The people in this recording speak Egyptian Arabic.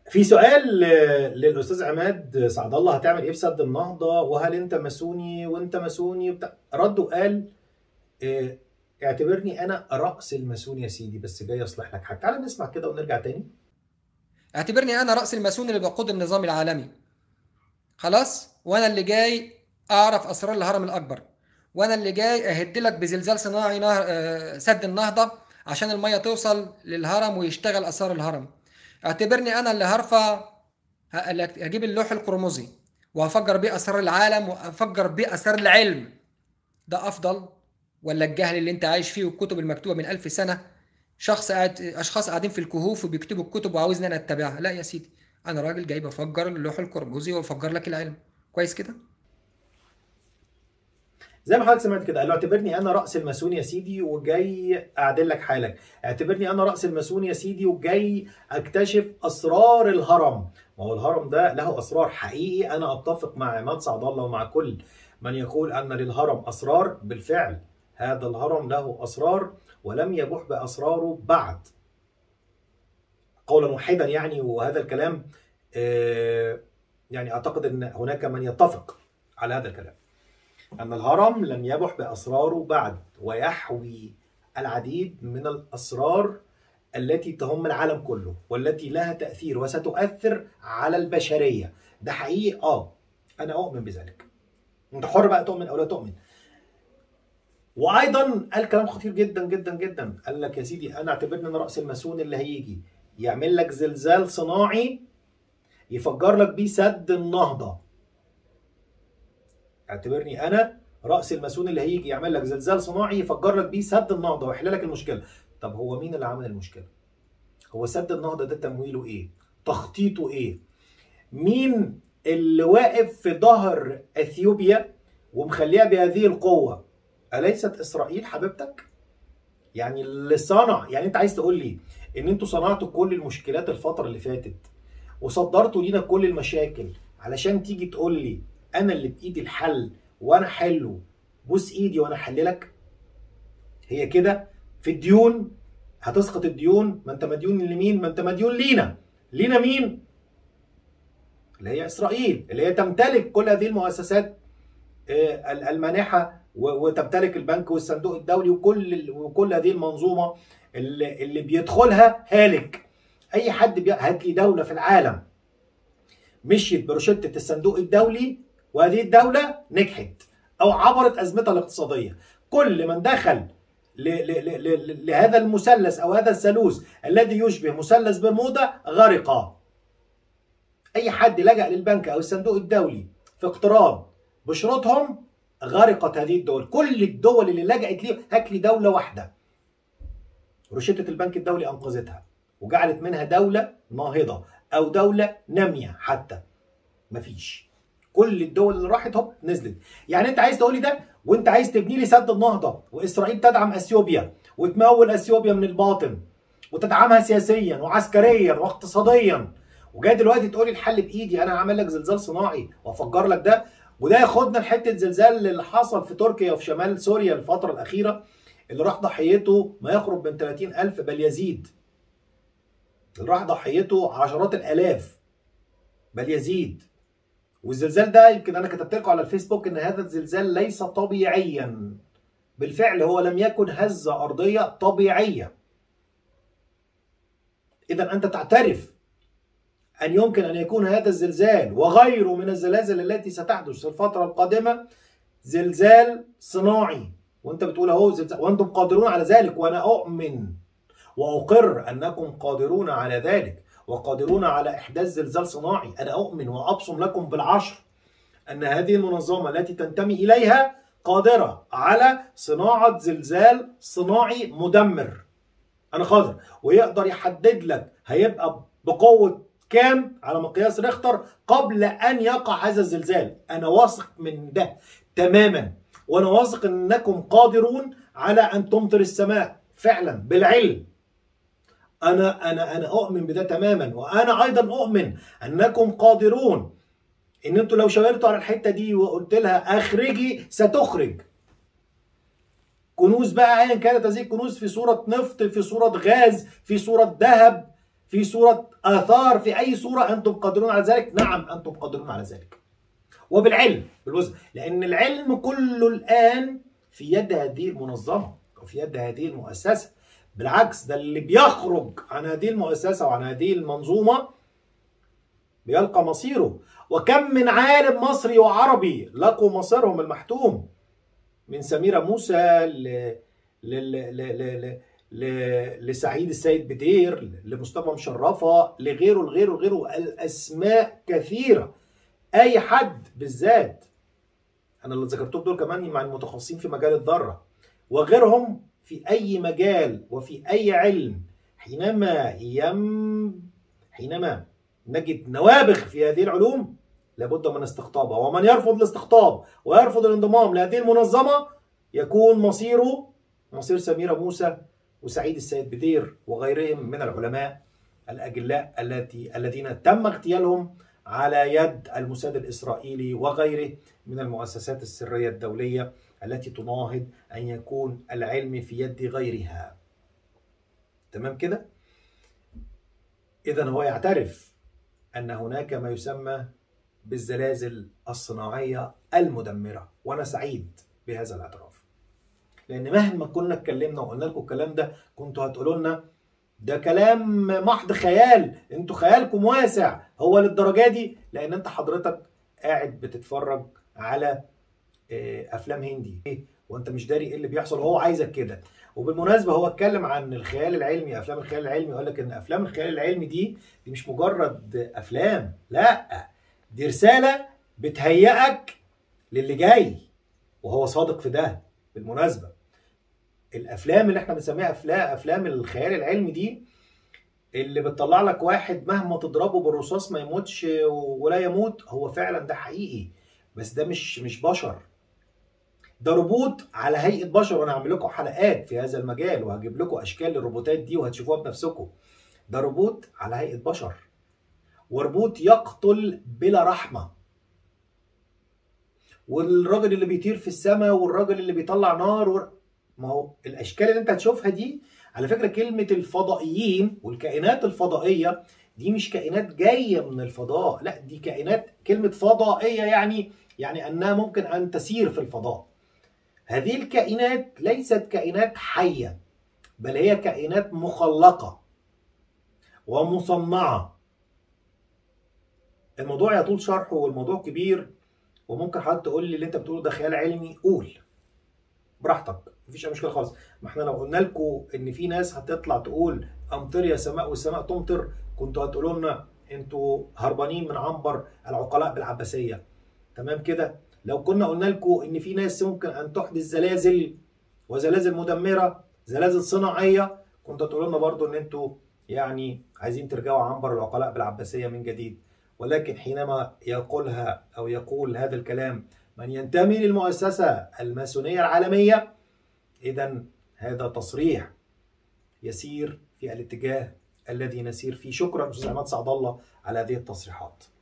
في سؤال للاستاذ عماد سعد الله هتعمل ايه في سد النهضه وهل انت ماسوني وانت ماسوني وبتاع رد وقال اه اعتبرني انا راس الماسون يا سيدي بس جاي اصلح لك حاجه تعال نسمع كده ونرجع تاني اعتبرني انا راس الماسون اللي بقود النظام العالمي خلاص وانا اللي جاي اعرف اسرار الهرم الاكبر وانا اللي جاي اهد لك بزلزال صناعي نهر اه سد النهضه عشان الميه توصل للهرم ويشتغل اسرار الهرم اعتبرني انا اللي هرفع هجيب اللوح القرمزي وهفجر بيه اسرار العالم وافجر بيه اسرار العلم ده افضل ولا الجهل اللي انت عايش فيه والكتب المكتوبه من ألف سنه شخص قاعد اشخاص قاعدين في الكهوف وبيكتبوا الكتب وعاوزني انا اتبعها لا يا سيدي انا راجل جاي بفجر اللوح القرمزي وافجر لك العلم كويس كده زي ما حضرتك سمعت كده قال له اعتبرني انا راس الماسون يا سيدي وجاي اعدل لك حالك اعتبرني انا راس الماسون يا سيدي وجاي اكتشف اسرار الهرم ما هو الهرم ده له اسرار حقيقي انا اتفق مع عماد سعد الله ومع كل من يقول ان للهرم اسرار بالفعل هذا الهرم له اسرار ولم يبوح باسراره بعد قولا واحدا يعني وهذا الكلام يعني اعتقد ان هناك من يتفق على هذا الكلام أن الهرم لم يبح بأسراره بعد ويحوي العديد من الأسرار التي تهم العالم كله والتي لها تأثير وستؤثر على البشرية ده حقيقي آه أنا أؤمن بذلك أنت حر بقى تؤمن أو لا تؤمن وأيضا قال كلام خطير جدا جدا جدا قال لك يا سيدي أنا اعتبرني أنا رأس الماسون اللي هيجي يعمل لك زلزال صناعي يفجر لك بيه سد النهضه اعتبرني انا راس الماسون اللي هيجي يعمل لك زلزال صناعي يفجر لك بيه سد النهضه ويحل لك المشكله طب هو مين اللي عمل المشكله هو سد النهضه ده تمويله ايه تخطيطه ايه مين اللي واقف في ظهر اثيوبيا ومخليها بهذه القوه اليست اسرائيل حبيبتك يعني اللي صنع يعني انت عايز تقول لي ان انتوا صنعتوا كل المشكلات الفتره اللي فاتت وصدرتوا لينا كل المشاكل علشان تيجي تقول لي انا اللي بايدي الحل وانا حله بوس ايدي وانا احللك هي كده في الديون هتسقط الديون ما انت مديون لمين ما انت مديون لينا لينا مين اللي هي اسرائيل اللي هي تمتلك كل هذه المؤسسات المانحه وتمتلك البنك والصندوق الدولي وكل وكل هذه المنظومه اللي, اللي بيدخلها هالك اي حد بي... هات لي دوله في العالم مشيت بروشته الصندوق الدولي وهذه الدولة نجحت أو عبرت أزمتها الاقتصادية كل من دخل ل ل ل لهذا المثلث أو هذا الثالوث الذي يشبه مثلث برمودا غرق أي حد لجأ للبنك أو الصندوق الدولي في اقتراض بشروطهم غرقت هذه الدول كل الدول اللي لجأت ليه هات لي دولة واحدة رشدة البنك الدولي أنقذتها وجعلت منها دولة ناهضة أو دولة نامية حتى مفيش كل الدول اللي راحت هوب نزلت يعني انت عايز تقولي ده وانت عايز تبني لي سد النهضه واسرائيل تدعم اثيوبيا وتمول اثيوبيا من الباطن وتدعمها سياسيا وعسكريا واقتصاديا وجاي دلوقتي تقولي الحل بايدي انا هعمل لك زلزال صناعي وافجر لك ده وده ياخدنا لحته زلزال اللي حصل في تركيا وفي شمال سوريا الفتره الاخيره اللي راح ضحيته ما يقرب من 30000 بل يزيد اللي راح ضحيته عشرات الالاف بل يزيد والزلزال ده يمكن انا كتبت لكم على الفيسبوك ان هذا الزلزال ليس طبيعيا بالفعل هو لم يكن هزه ارضيه طبيعيه اذا انت تعترف ان يمكن ان يكون هذا الزلزال وغيره من الزلازل التي ستحدث في الفتره القادمه زلزال صناعي وانت بتقول اهو زلزال وانتم قادرون على ذلك وانا اؤمن واقر انكم قادرون على ذلك وقادرون على احداث زلزال صناعي انا اؤمن وابصم لكم بالعشر ان هذه المنظمه التي تنتمي اليها قادره على صناعه زلزال صناعي مدمر انا قادر ويقدر يحدد لك هيبقى بقوه كام على مقياس ريختر قبل ان يقع هذا الزلزال انا واثق من ده تماما وانا واثق انكم قادرون على ان تمطر السماء فعلا بالعلم انا انا انا اؤمن بده تماما وانا ايضا اؤمن انكم قادرون ان انتوا لو شاورتوا على الحته دي وقلت لها اخرجي ستخرج كنوز بقى ايا كانت هذه الكنوز في صوره نفط في صوره غاز في صوره ذهب في في صورة آثار في أي صورة أنتم قادرون على ذلك نعم أنتم قادرون على ذلك وبالعلم بالوزن لأن العلم كله الآن في يد هذه المنظمة وفي يد هذه المؤسسة بالعكس ده اللي بيخرج عن هذه المؤسسة وعن هذه المنظومة بيلقى مصيره وكم من عالم مصري وعربي لقوا مصيرهم المحتوم من سميرة موسى ل... ل... ل... ل... ل... ل... لسعيد السيد بدير لمصطفى مشرفة لغيره لغيره لغيره الأسماء كثيرة أي حد بالذات أنا اللي ذكرتهم دول كمان مع المتخصصين في مجال الذرة وغيرهم في أي مجال وفي أي علم حينما يم حينما نجد نوابغ في هذه العلوم لابد من استقطابها ومن يرفض الاستقطاب ويرفض الانضمام لهذه المنظمة يكون مصيره مصير سميرة موسى وسعيد السيد بدير وغيرهم من العلماء الأجلاء التي الذين تم اغتيالهم على يد الموساد الإسرائيلي وغيره من المؤسسات السرية الدولية التي تناهض أن يكون العلم في يد غيرها تمام كده؟ إذا هو يعترف أن هناك ما يسمى بالزلازل الصناعية المدمرة وأنا سعيد بهذا الاعتراف لأن مهما كنا اتكلمنا وقلنا لكم الكلام ده كنتوا هتقولوا لنا ده كلام محض خيال انتوا خيالكم واسع هو للدرجة دي لأن أنت حضرتك قاعد بتتفرج على أفلام هندي وأنت مش داري إيه اللي بيحصل وهو عايزك كده وبالمناسبه هو اتكلم عن الخيال العلمي افلام الخيال العلمي وقال لك ان افلام الخيال العلمي دي دي مش مجرد افلام لا دي رساله بتهيئك للي جاي وهو صادق في ده بالمناسبه الافلام اللي احنا بنسميها افلام افلام الخيال العلمي دي اللي بتطلع لك واحد مهما تضربه بالرصاص ما يموتش ولا يموت هو فعلا ده حقيقي بس ده مش مش بشر ده روبوت على هيئه بشر وانا هعمل لكم حلقات في هذا المجال وهجيب لكم اشكال الروبوتات دي وهتشوفوها بنفسكم ده روبوت على هيئه بشر وروبوت يقتل بلا رحمه والراجل اللي بيطير في السماء والراجل اللي بيطلع نار و... ما هو الاشكال اللي انت هتشوفها دي على فكره كلمه الفضائيين والكائنات الفضائيه دي مش كائنات جايه من الفضاء لا دي كائنات كلمه فضائيه يعني يعني انها ممكن ان تسير في الفضاء هذه الكائنات ليست كائنات حيه بل هي كائنات مخلقه ومصنعه الموضوع يطول شرحه والموضوع كبير وممكن حضرتك تقول لي اللي انت بتقوله ده خيال علمي قول براحتك مفيش اي مشكله خالص ما احنا لو قلنا لكم ان في ناس هتطلع تقول امطر يا سماء والسماء تمطر كنتوا هتقولوا لنا انتوا هربانين من عنبر العقلاء بالعباسيه تمام كده لو كنا قلنا لكم ان في ناس ممكن ان تحدث زلازل وزلازل مدمره زلازل صناعيه كنتوا تقولوا لنا برضو ان انتوا يعني عايزين ترجعوا عنبر العقلاء بالعباسيه من جديد ولكن حينما يقولها او يقول هذا الكلام من ينتمي للمؤسسه الماسونيه العالميه اذا هذا تصريح يسير في الاتجاه الذي نسير فيه شكرا استاذ عماد سعد الله على هذه التصريحات